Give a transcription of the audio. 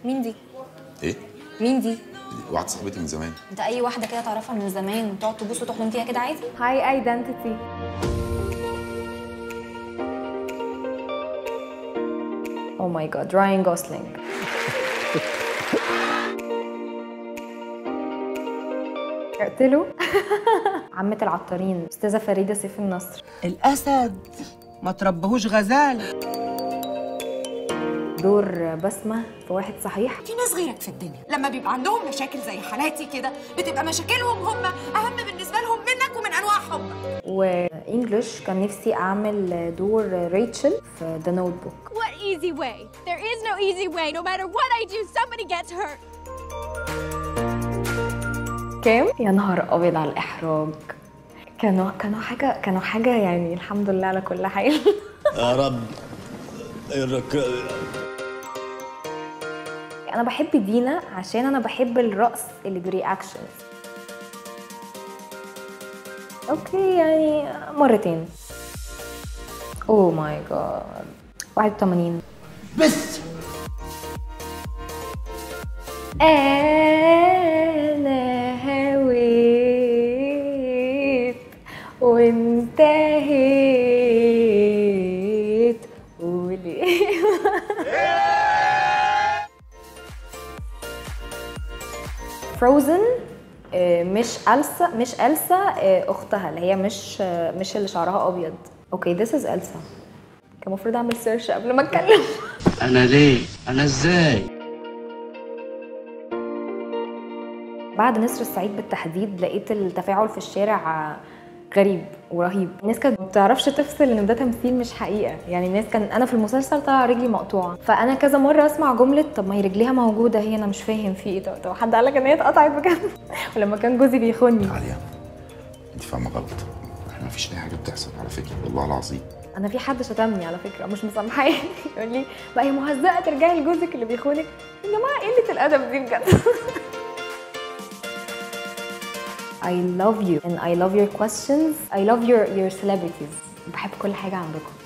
مين دي ايه مين دي واحده صاحبتي من زمان انت اي واحده كده تعرفها من زمان وتقعد تبص وتحضن فيها كده عادي هاي ايدنتيتي او ماي جاد راين جوسلينج اقتله عمة العطارين استاذة فريدة سيف النصر الأسد ما تربهوش غزالة دور بسمة في واحد صحيح في ناس غيرك في الدنيا لما بيبقى عندهم مشاكل زي حالاتي كده بتبقى مشاكلهم هم اهم بالنسبه لهم منك ومن انواعهم وانجلش كان نفسي اعمل دور ريتشل في ذا نوت بوك What easy way? There is no easy way. No matter what I do, somebody gets hurt. كام يا نهار ابيض على الاحراج كانوا كانوا حاجه كانوا حاجه يعني الحمد لله على كل حال يا رب الرك... انا بحب دينا عشان انا بحب الرقص اللي برياكشنز اوكي يعني مرتين اوه ماي جاد 81 بس انا هويت وانتهيت قولي فروزن مش ألسا مش ألسا آه، أختها اللي هي مش آه، مش اللي شعرها أبيض اوكي this is ألسا كان المفروض أعمل سيرش قبل ما أتكلم انا ليه انا ازاي بعد نسر الصعيد بالتحديد لقيت التفاعل في الشارع غريب ورهيب الناس كانت ما بتعرفش تفصل ان ده تمثيل مش حقيقه يعني الناس كان انا في المسلسل طلع رجلي مقطوعه فانا كذا مره اسمع جمله طب ما هي رجليها موجوده هي انا مش فاهم في ايه طب طب حد قال لك ان هي اتقطعت بجد ولما كان جوزي بيخوني عاليه انت فاهمه غلط احنا مفيش اي حاجه بتحصل على فكره والله العظيم انا في حد شتمني على فكره مش مسامحاني يقول لي بقى هي مهزأه ترجعي لجوزك اللي بيخونك يا جماعه قله الادب دي بجد I love you and I love your questions I love your your celebrities بحب كل حاجه عندكم